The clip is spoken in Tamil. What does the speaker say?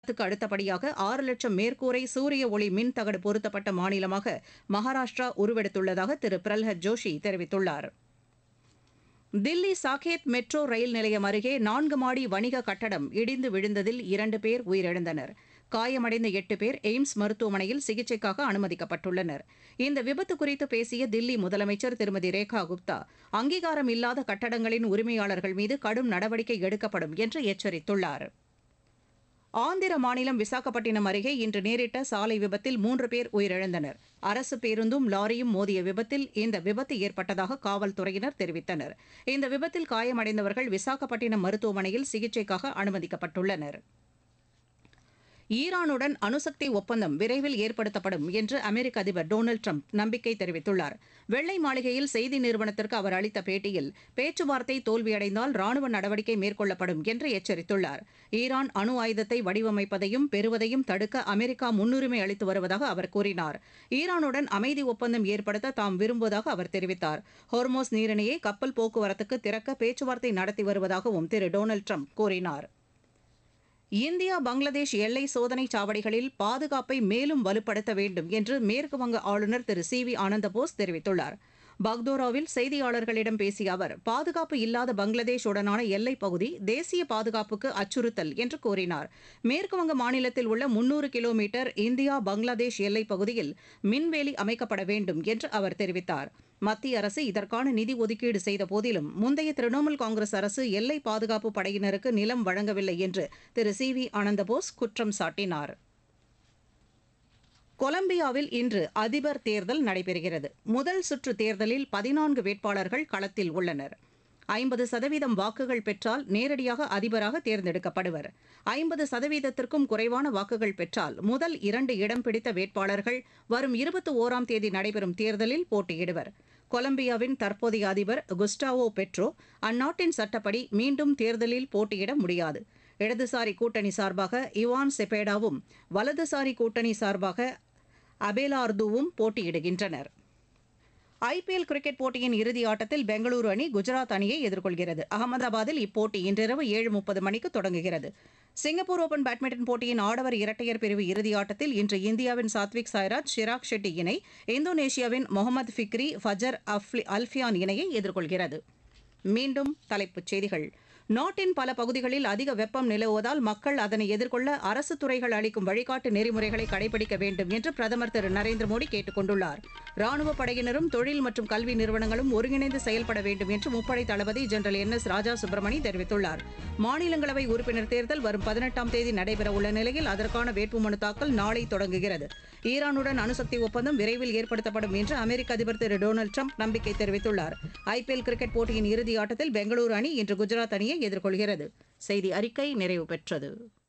குஜராத்துக்கு அடுத்தபடியாக ஆறு லட்சம் மேற்கூரை சூரிய ஒளி மின் தகடு பொருத்தப்பட்ட மாநிலமாக மகாராஷ்டிரா உருவெடுத்துள்ளதாக திரு பிரல்ஹத் ஜோஷி தெரிவித்துள்ளார் தில்லி சாகேத் மெட்ரோ ரயில் நிலையம் அருகே நான்கு மாடி வணிக கட்டடம் இடிந்து விழுந்ததில் இரண்டு பேர் உயிரிழந்தனர் காயமடைந்த எட்டு பேர் எய்ம்ஸ் மருத்துவமனையில் சிகிச்சைக்காக அனுமதிக்கப்பட்டுள்ளனர் இந்த விபத்து குறித்து பேசிய தில்லி முதலமைச்சர் திருமதி ரேகா குப்தா அங்கீகாரம் இல்லாத கட்டடங்களின் உரிமையாளர்கள் மீது கடும் நடவடிக்கை எடுக்கப்படும் என்று எச்சரித்துள்ளார் ஆந்திர மாநிலம் விசாகப்பட்டினம் அருகே இன்று நேரிட்ட சாலை விபத்தில் மூன்று பேர் உயிரிழந்தனர் அரசு பேருந்தும் லாரியும் மோதிய விபத்தில் இந்த விபத்து ஏற்பட்டதாக காவல்துறையினர் தெரிவித்தனர் இந்த விபத்தில் காயமடைந்தவர்கள் விசாகப்பட்டினம் மருத்துவமனையில் சிகிச்சைக்காக அனுமதிக்கப்பட்டுள்ளனர் ஈரானுடன் அணுசக்தி ஒப்பந்தம் விரைவில் ஏற்படுத்தப்படும் என்று அமெரிக்க அதிபர் டொனால்டு ட்ரம்ப் நம்பிக்கை தெரிவித்துள்ளார் வெள்ளை மாளிகையில் செய்தி நிறுவனத்திற்கு அவர் அளித்த பேட்டியில் பேச்சுவார்த்தை தோல்வியடைந்தால் ராணுவ நடவடிக்கை மேற்கொள்ளப்படும் என்று எச்சரித்துள்ளார் ஈரான் அணு ஆயுதத்தை வடிவமைப்பதையும் பெறுவதையும் தடுக்க அமெரிக்கா முன்னுரிமை அளித்து வருவதாக அவர் கூறினார் ஈரானுடன் அமைதி ஒப்பந்தம் ஏற்படுத்த தாம் விரும்புவதாக அவர் தெரிவித்தார் ஹோர்மோஸ் நீரிணையை கப்பல் போக்குவரத்துக்கு திறக்க பேச்சுவார்த்தை நடத்தி வருவதாகவும் திரு டொனால்டு ட்ரம்ப் கூறினார் இந்தியா பங்களாதேஷ் எல்லை சோதனை சாவடிகளில் பாதுகாப்பை மேலும் வலுப்படுத்த வேண்டும் என்று மேற்குவங்க ஆளுநர் திரு சி வி ஆனந்தபோஸ் தெரிவித்துள்ளார் பக்தோராவில் செய்தியாளர்களிடம் பேசிய அவர் பாதுகாப்பு இல்லாத பங்களாதேஷ் உடனான எல்லைப் பகுதி தேசிய பாதுகாப்புக்கு அச்சுறுத்தல் என்று கூறினார் மேற்குவங்க மாநிலத்தில் உள்ள முன்னூறு கிலோமீட்டர் இந்தியா பங்களாதேஷ் எல்லைப் பகுதியில் மின்வேலி அமைக்கப்பட வேண்டும் என்று அவர் தெரிவித்தார் மத்திய அரசு இதற்கான நிதி ஒதுக்கீடு செய்த போதிலும் முந்தைய திரிணாமுல் காங்கிரஸ் அரசு எல்லை பாதுகாப்பு படையினருக்கு நிலம் வழங்கவில்லை என்று திரு சி வி ஆனந்தபோஸ் குற்றம் சாட்டினார் கொலம்பியாவில் இன்று அதிபர் தேர்தல் நடைபெறுகிறது முதல் சுற்று தேர்தலில் பதினான்கு வேட்பாளர்கள் களத்தில் உள்ளனர் ஐம்பது சதவீதம் வாக்குகள் பெற்றால் நேரடியாக அதிபராக தேர்ந்தெடுக்கப்படுவர் ஐம்பது சதவீதத்திற்கும் குறைவான வாக்குகள் பெற்றால் முதல் இரண்டு இடம் பிடித்த வேட்பாளர்கள் வரும் இருபத்தி ஓராம் தேதி நடைபெறும் தேர்தலில் போட்டியிடுவர் கொலம்பியாவின் தற்போதைய அதிபர் குஸ்டாவோ பெட்ரோ அந்நாட்டின் சட்டப்படி மீண்டும் தேர்தலில் போட்டியிட முடியாது இடதுசாரி கூட்டணி சார்பாக இவான் செபேடாவும் வலதுசாரி கூட்டணி சார்பாக அபேலார்துவும் போட்டியிடுகின்றனர் ஐபிஎல் கிரிக்கெட் போட்டியின் இறுதி ஆட்டத்தில் பெங்களூரு அணி குஜராத் அணியை எதிர்கொள்கிறது அகமதாபாத்தில் இப்போட்டி இன்றிரவு ஏழு முப்பது மணிக்கு தொடங்குகிறது சிங்கப்பூர் ஓபன் பேட்மிண்டன் போட்டியின் ஆடவர் இரட்டையர் பிரிவு இறுதி ஆட்டத்தில் இன்று இந்தியாவின் சாத்விக் சாய்ராஜ் ஷிராக் ஷெட்டி இணை இந்தோனேஷியாவின் Muhammad Fikri Fajar Afli Alfian இணையை எதிர்கொள்கிறது மீண்டும் தலைப்புச் செய்திகள் நாட்டின் பல பகுதிகளில் அதிக வெப்பம் நிலவுவதால் மக்கள் அதனை எதிர்கொள்ள அரசு துறைகள் அளிக்கும் வழிகாட்டு நெறிமுறைகளை கடைபிடிக்க வேண்டும் என்று பிரதமர் திரு நரேந்திர மோடி கேட்டுக் கொண்டுள்ளார் ராணுவ படையினரும் தொழில் மற்றும் கல்வி நிறுவனங்களும் ஒருங்கிணைந்து செயல்பட வேண்டும் என்று முப்படை தளபதி general N S Raja Subramani தெரிவித்துள்ளார் மாநிலங்களவை உறுப்பினர் தேர்தல் வரும் பதினெட்டாம் தேதி நடைபெறவுள்ள நிலையில் அதற்கான வேட்புமனு தாக்கல் நாளை தொடங்குகிறது ஈரானுடன் அணுசக்தி ஒப்பந்தம் விரைவில் ஏற்படுத்தப்படும் என்று அமெரிக்க அதிபர் திரு டொனால்டு ட்ரம்ப் நம்பிக்கை தெரிவித்துள்ளார் ஐபிஎல் கிரிக்கெட் போட்டியின் இறுதி ஆட்டத்தில் பெங்களூரு அணி இன்று குஜராத் அணியை எதிர்கொள்கிறது செய்தி அறிக்கை நிறைவு பெற்றது